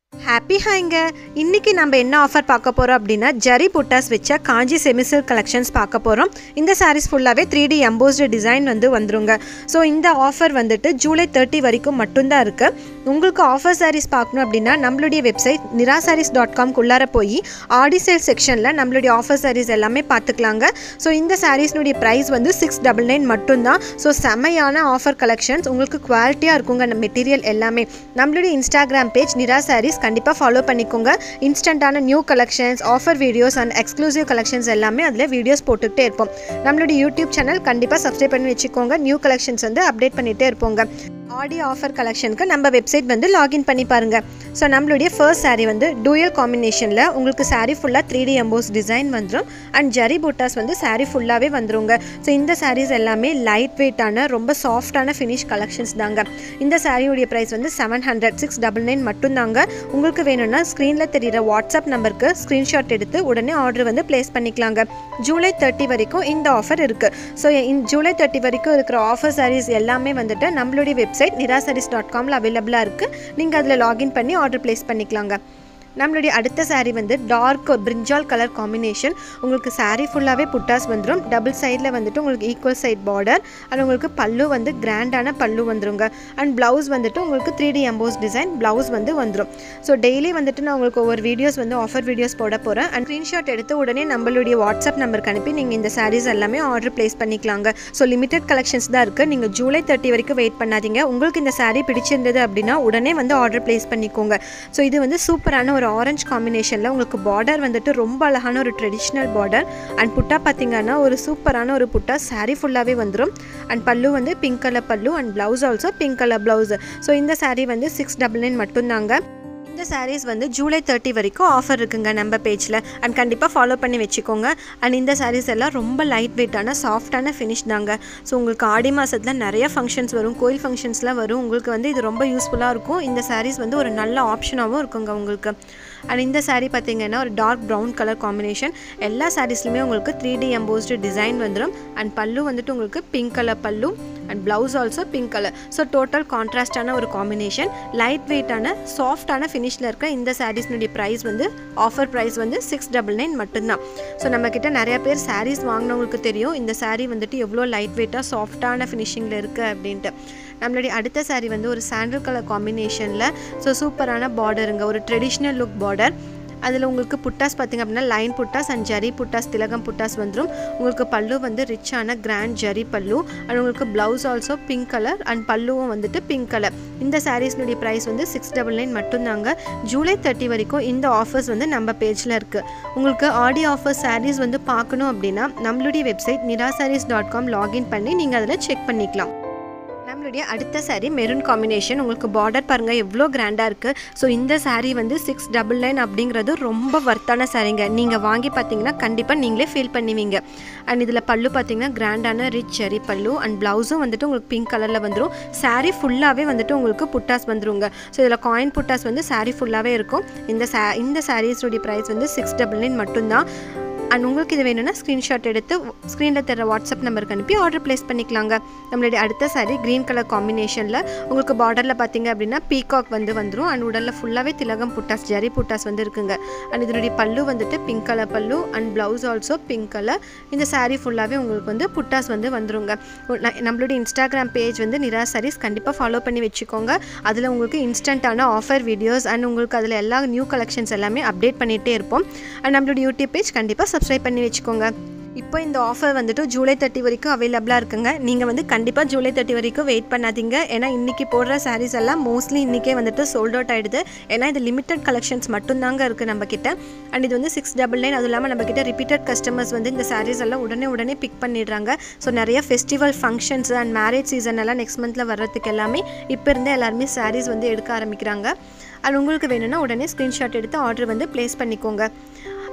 happy ஹாய்ங்க இன்னைக்கு நம்ம என்ன ஆஃபர் பார்க்க போகிறோம் அப்படின்னா ஜரி புட்டாஸ் வச்ச காஞ்சி செமிசில் கலெக்ஷன்ஸ் பார்க்க போகிறோம் இந்த சாரீஸ் ஃபுல்லாகவே த்ரீ டி எம்போஸ்டு டிசைன் வந்து வந்துருங்க ஸோ இந்த ஆஃபர் வந்துட்டு ஜூலை தேர்ட்டி வரைக்கும் மட்டும்தான் இருக்குது உங்களுக்கு ஆஃபர் சாரீஸ் பார்க்கணும் அப்படின்னா நம்மளுடைய வெப்சைட் நிரா சாரீஸ் டாட் காம்குள்ளார போய் ஆடி சேல் செக்ஷனில் நம்மளுடைய ஆஃபர் சாரீஸ் எல்லாமே பார்த்துக்கலாங்க ஸோ இந்த சாரீஸ்னுடைய ப்ரைஸ் வந்து சிக்ஸ் டபுள் நைன் மட்டும்தான் ஸோ செமையான ஆஃபர் கலெக்ஷன்ஸ் உங்களுக்கு குவாலிட்டியாக இருக்குங்க மெட்டீரியல் எல்லாமே நம்மளுடைய இன்ஸ்டாகிராம் பேஜ் நிரா சாரீஸ் கண்டிப்பாக ஃபாலோ பண்ணிக்கோங்க இன்ஸ்டண்ட்டான new collections offer videos and exclusive collections எல்லாமே அதில் வீடியோஸ் போட்டுக்கிட்டே இருப்போம் நம்மளுடைய யூடியூப் சேனல் கண்டிப்பாக சப்ஸ்கிரைப் பண்ணி வச்சுக்கோங்க நியூ கலெக்ஷன்ஸ் வந்து அப்டேட் பண்ணிகிட்டே இருப்போங்க ஆடி ஆஃபர் கலெக்ஷனுக்கு நம்ம வெப்சைட் வந்து லாகின் பண்ணி பாருங்கள் ஸோ நம்மளுடைய ஃபர்ஸ்ட் saree வந்து டூயல் காம்பினேஷனில் உங்களுக்கு saree ஃபுல்லாக த்ரீ டி எம்போஸ் டிசைன் வந்துடும் அண்ட் ஜரி பூட்டாஸ் வந்து saree ஃபுல்லாகவே வந்துருங்க ஸோ இந்த sarees எல்லாமே லைட் வெயிட்டான ரொம்ப சாஃப்டான ஃபினிஷ் கலெக்ஷன்ஸ் தாங்க இந்த சாரியுடைய ப்ரைஸ் வந்து seven hundred six double nine மட்டும்தாங்க உங்களுக்கு வேணும்னா ஸ்க்ரீனில் தெரியிற வாட்ஸ்அப் நம்பருக்கு ஸ்க்ரீன்ஷாட் எடுத்து உடனே ஆர்டர் வந்து ப்ளேஸ் பண்ணிக்கலாங்க ஜூலை தேர்ட்டி வரைக்கும் இந்த ஆஃபர் இருக்குது ஸோ ஜூலை தேர்ட்டி வரைக்கும் இருக்கிற ஆஃபர் sarees எல்லாமே வந்துட்டு நம்மளுடைய வெப்சைட் நிராசரிஸ் டாட் காமில் அவைலபிளாக இருக்குது நீங்கள் அதில் லாகின் பண்ணி ஆர்டர் ப்ளேஸ் பண்ணிக்கலாங்க நம்மளுடைய அடுத்த saree வந்து டார்க் பிரிஞ்சால் கலர் காம்பினேஷன் உங்களுக்கு saree ஃபுல்லாகவே புட்டாஸ் வந்துடும் டபுள் சைடில் வந்துட்டு உங்களுக்கு ஈக்குவல் சைட் பார்டர் அண்ட் உங்களுக்கு பல்லு வந்து கிராண்டான பல்லு வந்துருங்க அண்ட் ப்ளவுஸ் வந்துட்டு உங்களுக்கு three D emboss design blouse வந்து வந்துடும் ஸோ டெய்லி வந்துட்டு நான் உங்களுக்கு ஒவ்வொரு வீடியோஸ் வந்து ஆஃபர் வீடியோஸ் போட போகிறேன் அண்ட் ஸ்க்ரீன்ஷாட் எடுத்து உடனே நம்மளுடைய வாட்ஸ்அப் நம்பருக்கு அனுப்பி நீங்கள் இந்த sarees எல்லாமே ஆர்டர் ப்ளேஸ் பண்ணிக்கலாங்க ஸோ லிமிடெட் கலெக்ஷன்ஸ் தான் இருக்குது நீங்கள் ஜூலை தேர்ட்டி வரைக்கும் வெயிட் பண்ணாதீங்க உங்களுக்கு இந்த saree பிடிச்சிருந்தது அப்படின்னா உடனே வந்து ஆர்டர் ப்ளேஸ் பண்ணிக்கோங்க ஸோ இது வந்து சூப்பரான ஒரு ஆரஞ்சு காம்பினேஷனில் உங்களுக்கு பார்டர் வந்துட்டு ரொம்ப அழகான ஒரு ட்ரெடிஷ்னல் பார்டர் அண்ட் புட்டா பார்த்தீங்கன்னா ஒரு சூப்பரான ஒரு புட்டா saree ஃபுல்லாகவே வந்துடும் அண்ட் பல்லு வந்து பிங்க் கலர் பல்லு and blouse also pink colour blouse so இந்த saree வந்து சிக்ஸ் டபுள் நைன் மட்டும்தாங்க இந்த sarees வந்து ஜூலை தேர்ட்டி வரைக்கும் ஆஃபர் இருக்குங்க நம்ம பேஜில் அண்ட் கண்டிப்பாக ஃபாலோ பண்ணி வச்சுக்கோங்க அண்ட் இந்த sarees எல்லாம் ரொம்ப லைட் வெயிட்டான சாஃப்டான ஃபினிஷ் தாங்க ஸோ உங்களுக்கு ஆடி மாதத்தில் நிறைய ஃபங்க்ஷன்ஸ் வரும் கோயில் ஃபங்க்ஷன்ஸ்லாம் வரும் உங்களுக்கு வந்து இது ரொம்ப யூஸ்ஃபுல்லாக இருக்கும் இந்த sarees வந்து ஒரு நல்ல ஆப்ஷனாகவும் இருக்குங்க உங்களுக்கு அண்ட் இந்த saree பார்த்தீங்கன்னா ஒரு டார்க் ப்ரௌன் கலர் காம்பினேஷன் எல்லா சாரீஸ்லையுமே உங்களுக்கு த்ரீ டி எம்போஸ்டு டிசைன் வந்துடும் அண்ட் பல்லு வந்துட்டு உங்களுக்கு பிங்க் கலர் பல்லு and blouse also pink colour so total கான்ட்ராஸ்டான ஒரு காம்பினேஷன் லைட் வெயிட்டான சாஃப்டான ஃபினிஷில் இருக்க இந்த சாரீஸ்னுடைய ப்ரைஸ் வந்து ஆஃபர் ப்ரைஸ் வந்து சிக்ஸ் டபுள் நைன் மட்டும்தான் ஸோ நம்மக்கிட்ட நிறைய பேர் சாரீஸ் வாங்கினவங்களுக்கு தெரியும் இந்த saree வந்துட்டு எவ்வளோ லைட் வெயிட்டாக சாஃப்டான ஃபினிஷிங்கில் இருக்குது அப்படின்ட்டு நம்மளுடைய அடுத்த saree வந்து ஒரு சாண்டல் கலர் காம்பினேஷனில் ஸோ சூப்பரான பார்டருங்க ஒரு ட்ரெடிஷ்னல் லுக் பார்டர் அதில் உங்களுக்கு புட்டாஸ் பார்த்திங்க அப்படின்னா லைன் புட்டாஸ் அண்ட் ஜரி புட்டாஸ் திலகம் புட்டாஸ் வந்துடும் உங்களுக்கு பல்லு வந்து ரிச்சான கிராண்ட் ஜரி பல்லு அண்ட் உங்களுக்கு blouse also pink colour and பல்லுவும் வந்துட்டு பிங்க் கலர் இந்த சாரீஸ்னுடைய ப்ரைஸ் வந்து சிக்ஸ் டபுள் நைன் மட்டும்தாங்க ஜூலை தேர்ட்டி வரைக்கும் இந்த ஆஃபர்ஸ் வந்து நம்ம பேஜில் இருக்குது உங்களுக்கு ஆடி ஆஃபர் சாரீஸ் வந்து பார்க்கணும் அப்படின்னா நம்மளுடைய website Nira sarees dot com login பண்ணி நீங்கள் அதில் செக் பண்ணிக்கலாம் நம்மளுடைய அடுத்த saree மெரூன் காம்பினேஷன் உங்களுக்கு பார்டர் பாருங்கள் எவ்வளோ கிராண்டாக இருக்குது ஸோ இந்த saree வந்து சிக்ஸ் டபுள் நைன் அப்படிங்கிறது ரொம்ப வர்த்தான சாரீங்க நீங்கள் வாங்கி பார்த்தீங்கன்னா கண்டிப்பாக நீங்களே ஃபீல் பண்ணுவீங்க அண்ட் இதில் பல்லு பார்த்தீங்கன்னா கிராண்டான ரிச் ஜெரி பல்லு அண்ட் ப்ளவுஸும் வந்துட்டு உங்களுக்கு பிங்க் கலரில் வந்துடும் saree ஃபுல்லாகவே வந்துட்டு உங்களுக்கு புட்டாஸ் வந்துருங்க ஸோ இதில் காயின் புட்டாஸ் வந்து saree ஃபுல்லாகவே இருக்கும் இந்த சா இந்த சாரீஸுடைய ப்ரைஸ் வந்து சிக்ஸ் டபுள் நைன் மட்டும்தான் அண்ட் உங்களுக்கு இது வேணும்னா ஸ்க்ரீன்ஷாட் எடுத்து ஸ்க்ரீனில் தர வாட்ஸ்அப் நம்பருக்கு அனுப்பி ஆர்டர் ப்ளேஸ் பண்ணிக்கலாங்க நம்மளுடைய அடுத்த saree க்ரீன் கலர் காம்பினேஷனில் உங்களுக்கு பார்டரில் பார்த்தீங்க அப்படின்னா பீகாக் வந்து வந்துடும் அண்ட் உடலில் ஃபுல்லாகவே திலகம் புட்டாஸ் ஜரி புட்டாஸ் வந்து இருக்குங்க அண்ட் இதனுடைய பல்லு வந்துட்டு பிங்க் கலர் பல்லு and blouse also pink colour இந்த saree ஃபுல்லாகவே உங்களுக்கு வந்து புட்டாஸ் வந்து வந்துருங்க ந- நம்மளுடைய இன்ஸ்டாகிராம் பேஜ் வந்து நிரா sarees கண்டிப்பாக ஃபாலோ பண்ணி வச்சுக்கோங்க அதில் உங்களுக்கு இன்ஸ்டண்ட்டான ஆஃபர் வீடியோஸ் அண்ட் உங்களுக்கு அதில் எல்லா நியூ கலெக்ஷன்ஸ் எல்லாமே அப்டேட் பண்ணிகிட்டே இருப்போம் அண்ட் நம்மளோட யூடியூப் பேஜ் கண்டிப்பாக சப்ஸ்கிரைப் பண்ணி வச்சுக்கோங்க இப்போ இந்த ஆஃபர் வந்துட்டு ஜூலை தேர்ட்டி வரைக்கும் அவைலபிளாக இருக்குங்க நீங்கள் வந்து கண்டிப்பாக ஜூலை தேர்ட்டி வரைக்கும் வெயிட் பண்ணாதீங்க ஏன்னா இன்றைக்கி போடுற சாரீஸ் எல்லாம் மோஸ்ட்லி இன்றைக்கே வந்துட்டு சோல்ட் அவுட் ஆகிடுது ஏன்னா இது லிமிட்டட் கலெக்ஷன்ஸ் மட்டும்தாங்க இருக்குது நம்மக்கிட்ட அண்ட் இது வந்து சிக்ஸ் டபுள் நைன் அதுவும் இல்லாமல் நம்மக்கிட்ட ரிப்பீட்டட் கஸ்டமர்ஸ் வந்து இந்த சாரீஸ் எல்லாம் உடனே உடனே பிக் பண்ணிடுறாங்க ஸோ நிறைய festival functions and marriage season எல்லாம் நெக்ஸ்ட் மந்தில் வர்றதுக்கு எல்லாமே இப்போ இருந்தே எல்லாருமே சாரீஸ் வந்து எடுக்க ஆரம்பிக்கிறாங்க அண்ட் உங்களுக்கு வேணும்னா உடனே ஸ்க்ரீன்ஷாட் எடுத்து ஆர்டர் வந்து ப்ளேஸ் பண்ணிக்கோங்க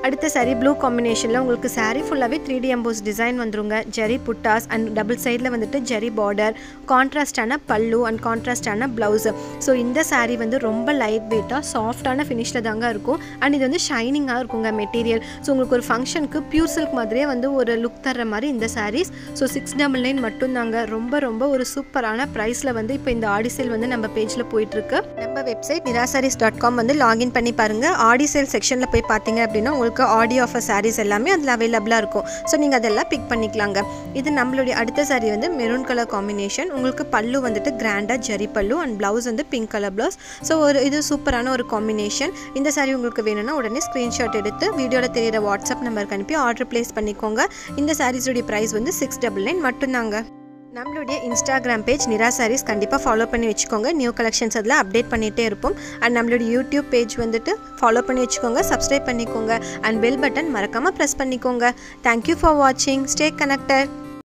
அடுத்த saree ப்ளூ காம்பினேஷனில் உங்களுக்கு saree ஃபுல்லாகவே த்ரீ டி எம்போஸ் டிசைன் வந்துருங்க ஜெரி புட்டாஸ் அண்ட் டபுள் சைடில் வந்துட்டு ஜெரி பார்டர் கான்ட்ராஸ்டான பல்லு அண்ட் கான்ட்ராஸ்டான ப்ளவுஸு ஸோ இந்த saree வந்து ரொம்ப லைட் வெயிட்டாக சாஃப்டான ஃபினிஷில் தாங்க இருக்கும் அண்ட் இது வந்து ஷைனிங்காக இருக்குங்க மெட்டீரியல் ஸோ உங்களுக்கு ஒரு ஃபங்க்ஷனுக்கு பியூர் சில்க் மாதிரியே வந்து ஒரு லுக் தர்ற மாதிரி இந்த sarees so six double nine மட்டும்தாங்க ரொம்ப ரொம்ப ஒரு சூப்பரான ப்ரைஸில் வந்து இப்போ இந்த ஆடி சேல் வந்து நம்ம பேஜில் போயிட்டுருக்கு நம்ம வெப்சைட் நிராசாரிஸ் டாட் காம் வந்து லாகின் பண்ணி பாருங்கள் ஆடி சேல் செக்ஷனில் போய் பார்த்தீங்க அப்படின்னா உங்களுக்கு ஆடி ஆஃபர் sarees எல்லாமே அதில் அவைலபிளாக இருக்கும் ஸோ நீங்கள் அதெல்லாம் பிக் பண்ணிக்கலாங்க இது நம்மளுடைய அடுத்த saree வந்து மெரூன் கலர் காம்பினேஷன் உங்களுக்கு பல்லு வந்துட்டு கிராண்டாக ஜரி பல்லு அண்ட் ப்ளவுஸ் வந்து பிங்க் கலர் ப்ளவுஸ் ஸோ ஒரு இது சூப்பரான ஒரு காம்பினேஷன் இந்த saree உங்களுக்கு வேணும்னா உடனே ஸ்க்ரீன்ஷாட் எடுத்து வீடியோவில் தெரியிற வாட்ஸ்அப் நம்பருக்கு அனுப்பி ஆர்டர் ப்ளேஸ் பண்ணிக்கோங்க இந்த சாரீஸுடைய ப்ரைஸ் வந்து சிக்ஸ் டபுள் நைன் மட்டும்தாங்க நம்மளுடைய இன்ஸ்டாகிராம் பேஜ் நிரா சாரீஸ் கண்டிப்பாக ஃபாலோ பண்ணி வச்சுக்கோங்க நியூ கலெக்ஷன்ஸ் அதில் அப்டேட் பண்ணிகிட்டே இருப்போம் அண்ட் நம்மளுடைய யூடியூப் பேஜ் வந்துட்டு ஃபாலோ பண்ணி வச்சுக்கோங்க சப்ஸ்கிரைப் பண்ணிக்கோங்க அண்ட் பெல் பட்டன் மறக்காமல் ப்ரெஸ் பண்ணிக்கோங்க தேங்க்யூ ஃபார் வாட்சிங் ஸ்டே கனெக்டட்